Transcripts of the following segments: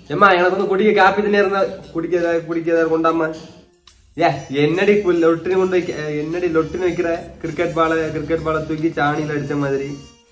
ஏம்மா எனக்கு வந்து குடிக்க காப்பி தண்ணி இருந்தா குடிக்க ஏதாவது குடிக்க ஏதாவது கொண்டாமா ஏ என்னடி புல் லொட்டினு கொண்டு வைக்க என்னடி லொட்டினு வைக்கிற கிரிக்கெட் பால கிரிக்கெட் பால தூக்கி சாணியில அடிச்ச மாதிரி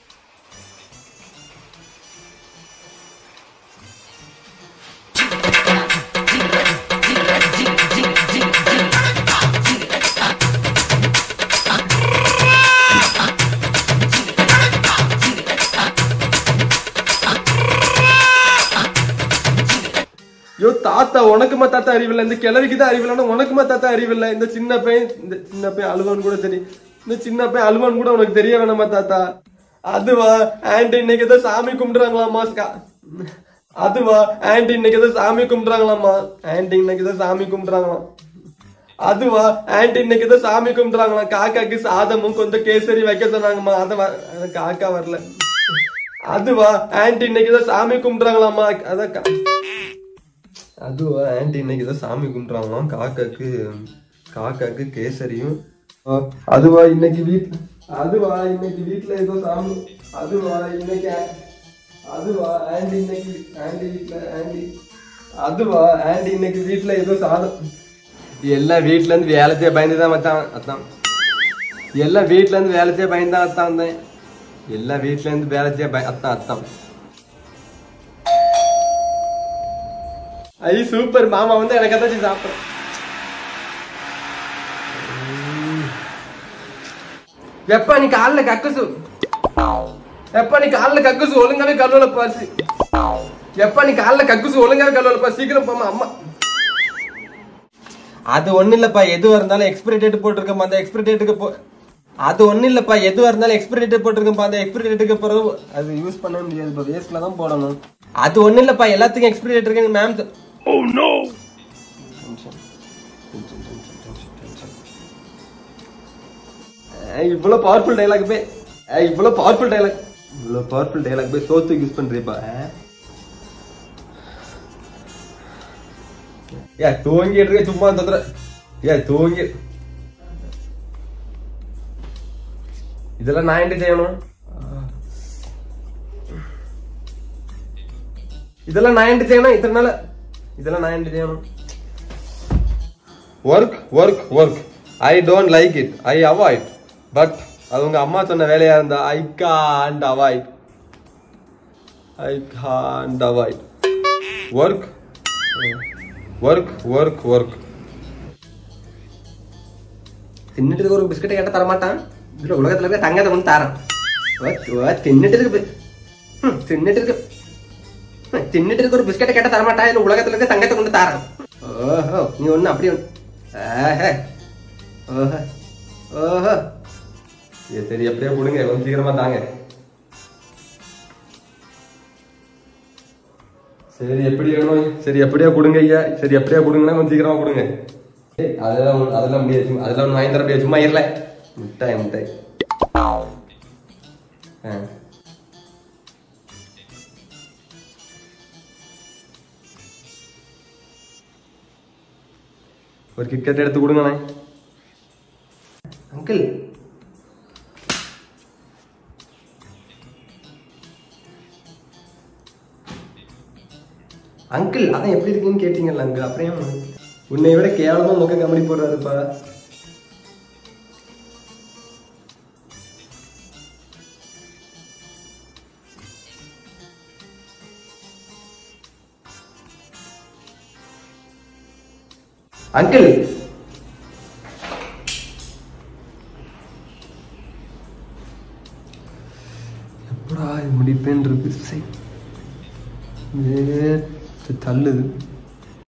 ஐயோ தாத்தா உனக்குமா தாத்தா அறிவில்லை இந்த கிழவிக்கு தான் அறிவில்லைன்னா உனக்குமா தாத்தா அறிவில்லை இந்த சின்ன பையன் இந்த சின்ன பையன் அழுவான் கூட தெரியும் இந்த சின்ன பையன் அழுவான் கூட உனக்கு தெரிய வேணாமா தாத்தா அதுவா ஆண்டி இன்னைக்கு ஏதோ சாமி கும்பிடுறாங்களாமா ஸ்கா- அதுவா ஆண்டி இன்னைக்கு ஏதோ சாமி கும்பிடுறாங்களாமா ஆண்டி இன்னைக்கு ஏதோ சாமி கும்பிடுறாங்களாம் அதுவா ஆண்டி இன்னைக்கு ஏதோ சாமி கும்பிடுறாங்களாம் காக்காக்கு சாதமும் கொஞ்சம் கேசரி வைக்க சொன்னாங்கம்மா அத வ- அது காக்கா வரல அதுவா ஆண்டி இன்னைக்கு ஏதோ சாமி கும்பிடுறாங்களாமா அதான் கா- அதுவா ஆன்டி இன்னைக்கு ஏதோ சாமி கும்பிட்றாங்களாம் காக்காக்கு காக்காக்கு கேசரியும் ஆ, அதுவா இன்னைக்கு வீட் அதுவா இன்னைக்கு வீட்ல ஏதோ சாமி அதுவா இன்னைக்கு ஆ- அதுவா ஆண்டி இன்னைக்கு ஆண்டி வீட்ல ஆண்டி அதுவா ஆண்டி இன்னைக்கு வீட்ல ஏதோ சாதம் எல்லாம் வீட்ல இருந்து வேலை செய்ய பயந்து தான் மச்சான் அத்தான் எல்லாம் வீட்ல இருந்து வேலை செய்ய பயந்து தான் அத்தான் வந்தேன் எல்லாம் வீட்ல இருந்து வேலை செய்ய பய அத்தான் அத்தான் ஐ சூப்பர் மாமா வந்து எனக்கு ஏதாச்சும் சாப்பிட எப்ப நீ கால்ல கக்கசு எப்ப நீ கால்ல கக்கசு ஒழுங்காவே கல்லுல பாசி எப்ப நீ கால்ல கக்குசு ஒழுங்காவே கல்லுல பாசி சீக்கிரம் போமா அம்மா அது ஒண்ணு இல்லப்பா எதுவா இருந்தாலும் எக்ஸ்பிரி டேட் போட்டிருக்கோம் அந்த எக்ஸ்பிரி டேட்டுக்கு போ அது ஒண்ணு இல்லப்பா எதுவா இருந்தாலும் எக்ஸ்பிரி டேட் போட்டிருக்கோம் அந்த எக்ஸ்பிரி டேட்டுக்கு பிறகு அது யூஸ் பண்ண முடியாது இப்போ வேஸ்ட்ல தான் போடணும் அது ஒண்ணு இல்லப்பா எல்லாத்துக்கும் எக்ஸ்பிரி டேட் இருக்கு மேம் இவ்வளவு பவர்ஃபுல் டைலாக் போய் ஏய், இவ்வளவு பவர்ஃபுல் டைலாக் இவ்வளவு பவர்ஃபுல் டைலாக் போய் சோத்துக்கு யூஸ் பண்றீப்பா ஏ தூங்கிட்டு இருக்க சும்மா தந்துற ஏ தூங்கி இதெல்லாம் நான் என்ன செய்யணும் இதெல்லாம் நான் என்ன செய்யணும் இத்தனை நாள் இதெல்லாம் நான் என்ன செய்யணும் work work work I don't like it I avoid but அது உங்க அம்மா சொன்ன வேலையா இருந்தா I can't avoid I can't avoid work work work work தின்னுட்டு இருக்க ஒரு பிஸ்கட்டை கேட்ட தரமாட்டான் இதுல உலகத்துல இருக்க தங்கத்தை கொண்டு தரேன் ஓ, ஓ, தின்னுட்டு இருக்கு பி- ஹம், தின்னுட்டு இருக்கு ஹம், தின்னுட்டு இருக்க ஒரு பிஸ்கட்டை கேட்ட தரமாட்டான் இதுல உலகத்துல இருக்க தங்கத்தை கொண்டு தரேன் ஓஹோ நீ ஒண்ணு அப்படி ஒண்ணு ஆஹே. ஓஹோ ஓஹோ சரி, சரி எப்படியா கொடுங்க கொஞ்சம் சீக்கிரமா தாங்க சரி எப்படி வேணும் சரி எப்படியா கொடுங்க ஐயா சரி எப்படியா கொடுங்கன்னா கொஞ்சம் சீக்கிரமா கொடுங்க ஏய், அதெல்லாம் ஒண்ணு- அதெல்லாம் முடியாது சும்மா அதெல்லாம் ஒண்ணு வாங்கி தர முடியாது சும்மா இருல மிட்டாய் மிட்டாய் ஆ. ஒரு கிட்கட் எடுத்து கொடுங்கண்ணே அங்கிள் அங்கிள் அதான் எப்படி இருக்குன்னு கேட்டீங்கல்ல அங்கிள் அப்புறம் ஏன் உன்னை விட கேவலமா முக கம்பெனி போடுறாருப்பா அங்கிள் எப்படா இது முடிப்பேன் இருக்கு சை. ஏ, தள்ளுது